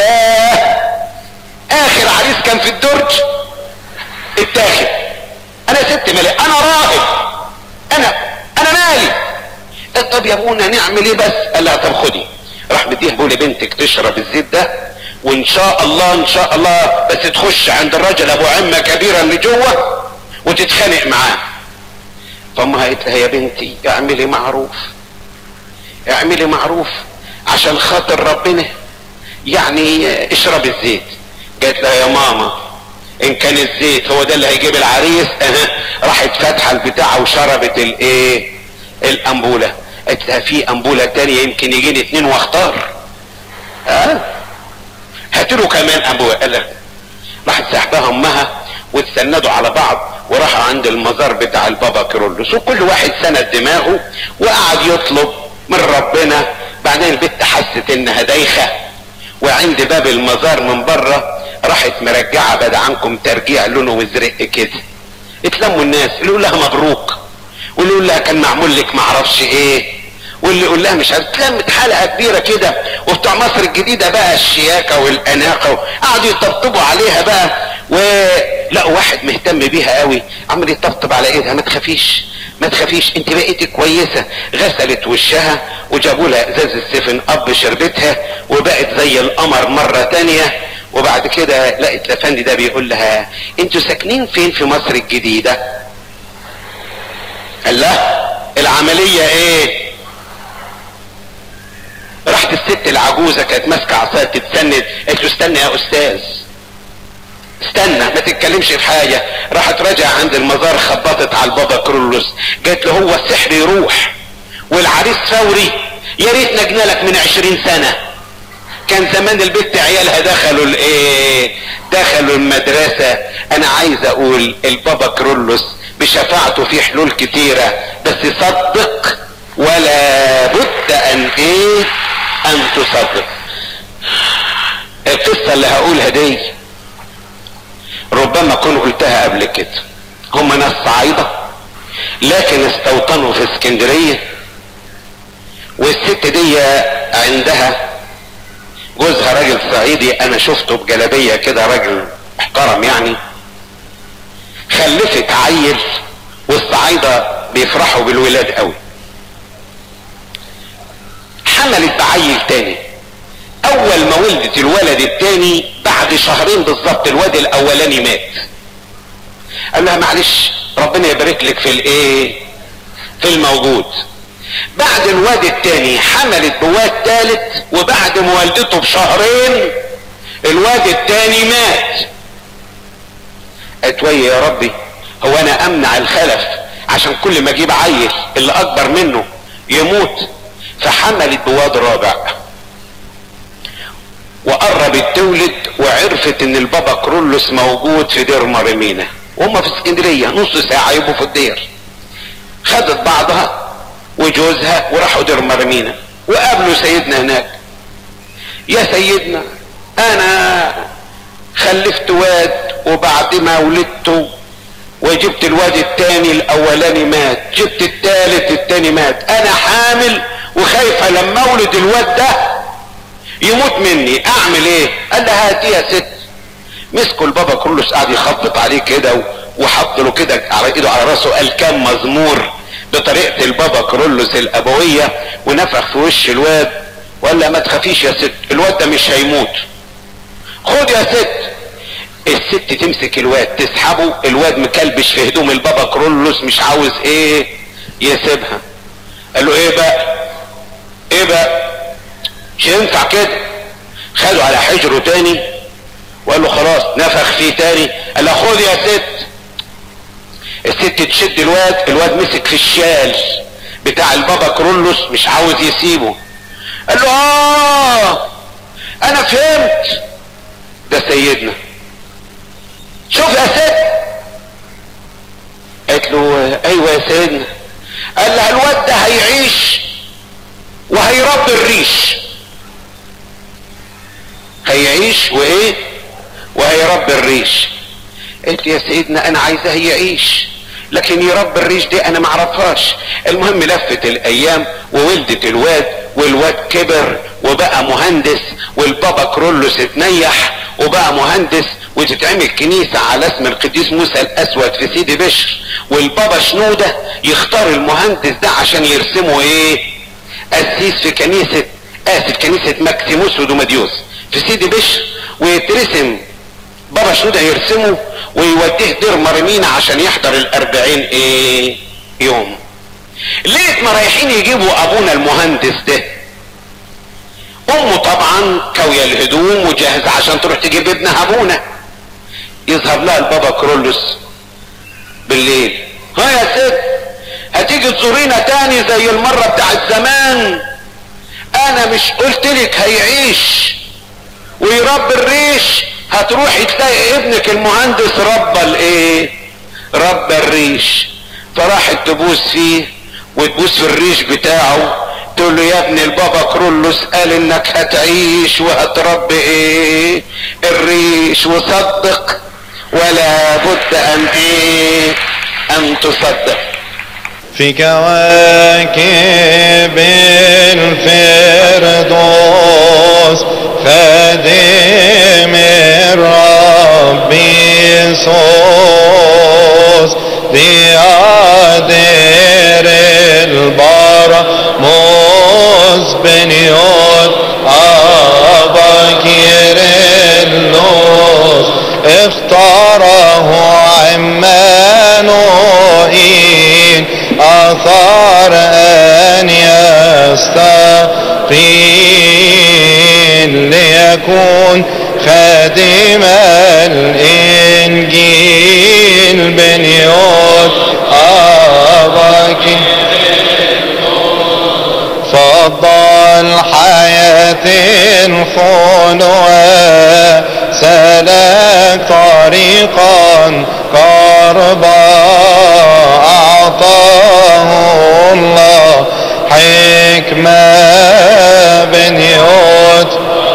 اخر عريس كان في الدرج اتاخد انا ست مالي انا راهب انا انا مالي طب يا ابونا نعمل ايه بس قال لها طب خدي راح مديها بيقول لبنتك تشرب الزيت ده وان شاء الله ان شاء الله بس تخش عند الراجل ابو عمه كبيره اللي جوه وتتخانق معاه فامها قالت لها يا بنتي اعملي معروف اعملي معروف عشان خاطر ربنا يعني اشرب الزيت قالت لها يا ماما ان كان الزيت هو ده اللي هيجيب العريس اه راحت فاتحه البتاعه وشربت الايه الانبوله قالت لها في انبوله تانية يمكن يجيني اتنين واختار ها أه؟ هاتله كمان انبوله قال لها راحت سحبها امها واتسندوا على بعض وراحوا عند المزار بتاع البابا كيرلس وكل واحد سند دماغه وقعد يطلب من ربنا بعدين البت حست انها دايخه وعند باب المزار من بره راحت مرجعة بعد عنكم ترجيع لونه مزرق كده اتلموا الناس اللي يقول لها مبروك واللي يقول لها كان معمول لك معرفش ايه واللي يقول لها مش عارف اتلمت حلقه كبيره كده وبتوع مصر الجديده بقى الشياكه والاناقه قعدوا يطبطبوا عليها بقى ولقوا واحد مهتم بيها قوي عمال يطبطب على ايدها ما تخافيش ما تخافيش انت بقيتي كويسه غسلت وشها وجابوا لها ازاز السفن اب شربتها وبقت زي القمر مره تانية وبعد كده لقت الافندي ده بيقول لها انتوا ساكنين فين في مصر الجديده قال لها العمليه ايه راحت الست العجوزه كانت ماسكه عصايه تتسند قالت له استنى يا استاذ استنى ما تتكلمش في حاجة راحت راجع عند المزار خبطت على البابا كرولوس قالت له هو السحر يروح والعريس فوري يا ريت نجنا لك من عشرين سنة كان زمان البت عيالها دخلوا الايه دخلوا المدرسة انا عايز اقول البابا كرولوس بشفاعته في حلول كتيرة بس صدق ولا بد ان ايه ان تصدق القصة اللي هقولها دي ربما كنت قلتها قبل كده هم ناس صعيدة لكن استوطنوا في اسكندرية والست دي عندها جوزها راجل صعيدي انا شفته بجلبية كده راجل محترم يعني خلفت عيل والصعايدة بيفرحوا بالولاد قوي حملت بعيل تاني اول ما ولدت الولد التاني بعد شهرين بالظبط الواد الاولاني مات قال لها معلش ربنا يبارك لك في الايه في الموجود بعد الواد التاني حملت بواد تالت وبعد ما والدته بشهرين الواد التاني مات اتوي يا ربي هو انا امنع الخلف عشان كل ما اجيب عيل اللي اكبر منه يموت فحملت بواد رابع وقربت تولد وعرفت ان البابا كرولوس موجود في دير مريمينا وهم في اسكندرية نص ساعة يبقوا في الدير خدت بعضها وجوزها وراحوا دير مريمينا وقابلوا سيدنا هناك يا سيدنا انا خلفت واد وبعد ما ولدته وجبت الواد التاني الاولاني مات جبت التالت التاني مات انا حامل وخايفة لما اولد الواد ده يموت مني اعمل ايه قال لها هاتي يا ست مسكوا البابا كرولوس قعد يخبط عليه كده وحط له كده على ايده على راسه قال كام مزمور بطريقه البابا كرولوس الابويه ونفخ في وش الواد وقال لها ما تخافيش يا ست الواد ده مش هيموت خد يا ست الست تمسك الواد تسحبه الواد مكلبش في هدوم البابا كرولوس مش عاوز ايه يسيبها قال له ايه بقى ايه بقى مش ينفع كده خده على حجره تاني وقال له خلاص نفخ فيه تاني قال له خد يا ست الست تشد الواد الواد مسك في الشال بتاع البابا كرولوس مش عاوز يسيبه قال له اه انا فهمت ده سيدنا شوف يا ست قالت له ايوه يا سيدنا قال لها الواد ده هيعيش وهيربي الريش هيعيش وايه وهيربي الريش قلت يا سيدنا انا عايزاه يعيش لكن يربي الريش دي انا معرفهاش المهم لفت الايام وولدت الواد والواد كبر وبقى مهندس والبابا كرولوس اتنيح وبقى مهندس وتتعمل كنيسة على اسم القديس موسى الاسود في سيدي بشر والبابا شنودة يختار المهندس ده عشان يرسمه ايه قسيس في كنيسة اسف كنيسة ماكسيموس ودوماديوس في سيدي بشر ويترسم بابا شنودة يرسمه ويوديه دير مرمينا عشان يحضر الاربعين ايه يوم ليه ما رايحين يجيبوا ابونا المهندس ده امه طبعا كوية الهدوم وجاهزة عشان تروح تجيب ابنها ابونا يظهر لها البابا كرولوس بالليل ها يا ست هتيجي تزورينا تاني زي المرة بتاعت زمان انا مش قلت لك هيعيش ويربي الريش هتروحي تلاقي ابنك المهندس ربى الايه ربى الريش فراحت تبوس فيه وتبوس في الريش بتاعه تقول له يا ابني البابا كرولوس قال انك هتعيش وهتربي ايه الريش وصدق ولا بد ان ايه ان تصدق في كواكب الفردوس خادم الرب يسوس بيادر البر بنيوت أبا كيرلوس اختاره عمانوئيل أثار أن يستقيل ليكون خادم الإنجيل بنيوت أباك فضل حياة خلوة سلك طريقا قربا أعطاه الله حكمة بنيوت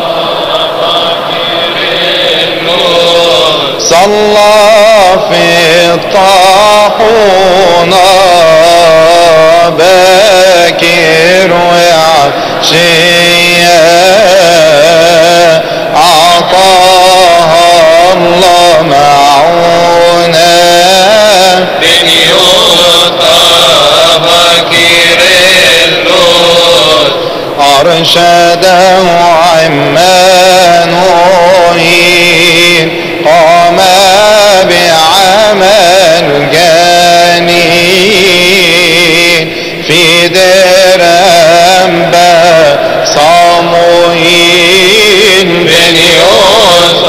صلى في الطاحونة باكر وعشية أعطاها الله معونة بنيوت بكيرلوس أرشده عمانوئيل قام بعمل جانين في دير أنبا صموئيل بنيوت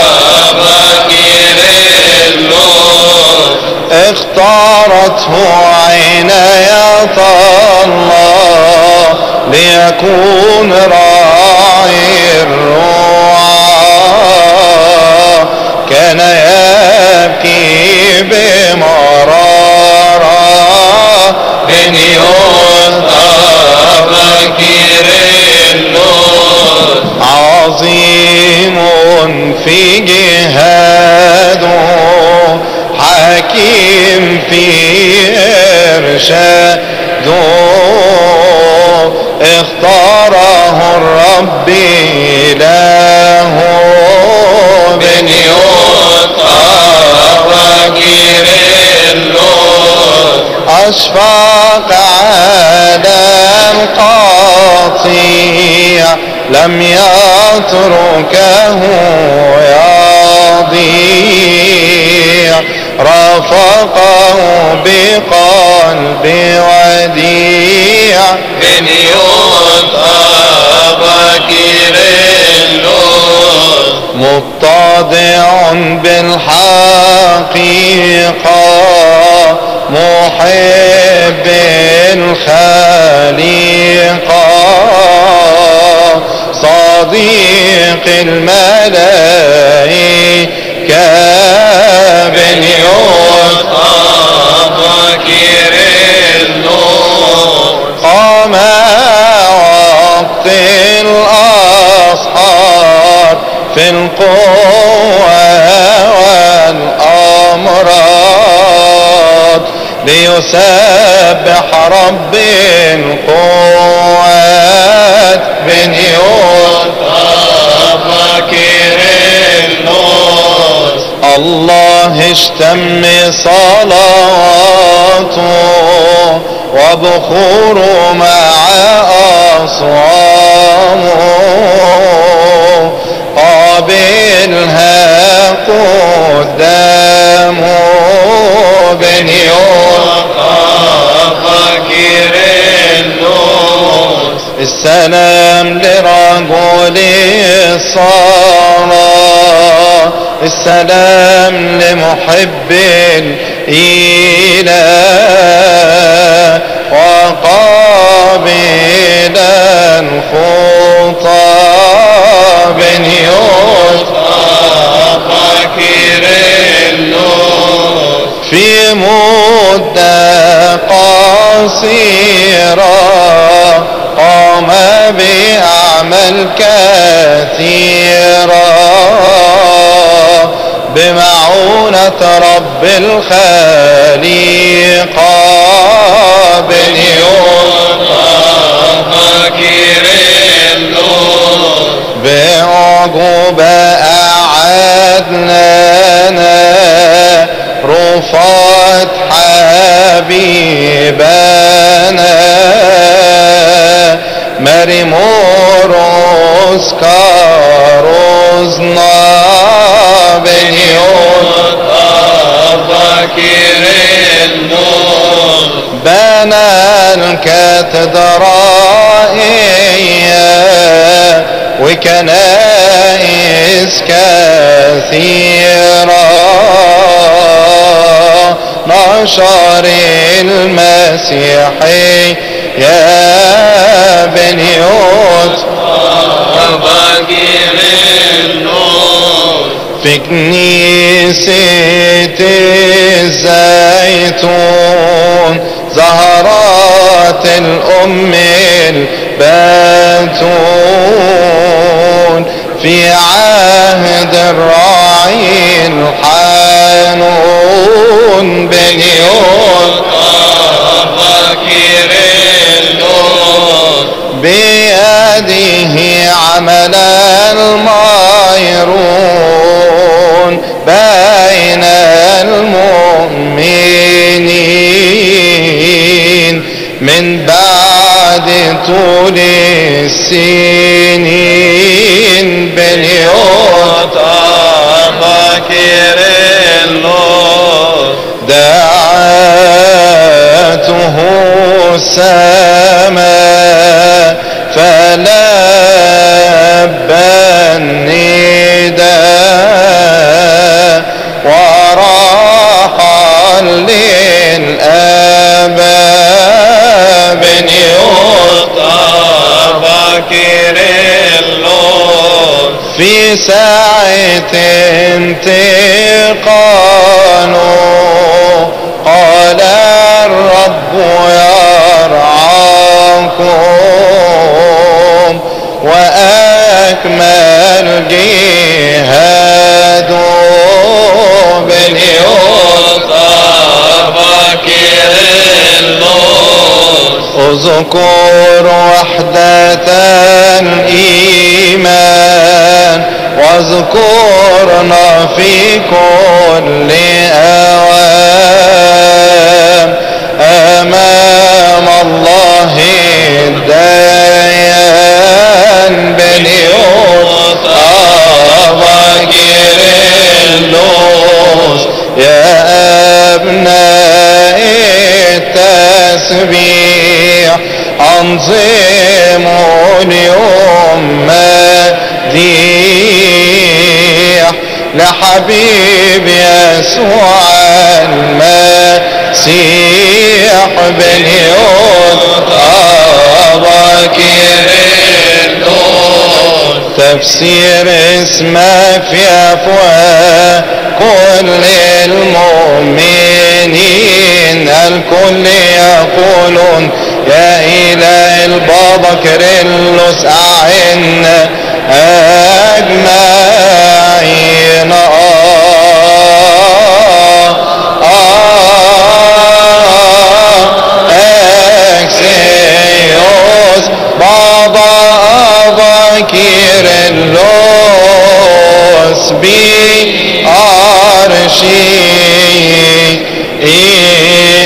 بكيرلوس اختارته عناية الله ليكون راعي الرعاة كان يبكي بمرارة بنيوت بكيرلوس عظيم في جهاده حكيم في إرشاده اختاره الرب له بنيوت بكيرلوس أشفق على القطيع لم يتركه يضيع رفقه بقلب وديع بنيوت بكيرلوس مبتدع بالحقيقة محب الخليقة صديق الملائكة بنيوت بكيرلوس قام وقت الأصحاب في القوة والأمراض ليسبح رب القوات بنيوت بكيرلوس الله اشتم صلواته وبخوره مع أصوامه قابلها قدامه بنيوت بكيرلوس السلام لرجل الصلاة السلام لمحب الإله وقابلا خطى بنيوت بكيرلوس في مدة قصيرة بأعمال كثيرة بمعونة رب الخليقة بنيون بعقوبة أعدنا رفات حبيبنا مرموروس كاروزنا بنيون بنى الكاتدرائية وكنائس كثيرة نشر المسيحي يا بنيوت في كنيسة الزيتون زهرات الأم البتون في عهد الراعي الحنون بنيون بيده عمل المايرون بين المؤمنين من بعد طول السنين بنيوت دعاته السماء فلبى النداء وراح للأباب بنيوت في ساعة انتقاله قال الرب يرعاكم وأكمل جهاد باليوم اذكر وحدة الإيمان واذكرنا في كل أوام أمام الله الديان بنيوت أباكر اللوز يا أبناء التسبيح أنظموا اليوم مديح لحبيب يسوع المسيح بنيوت أباكر تفسير اسمك في أفواه كل المؤمنين الكل يقولون يا إله البابا كريلوس أعنا أجمعين آه آه اكسيوس بابا أبا كيرلوس بي أرشي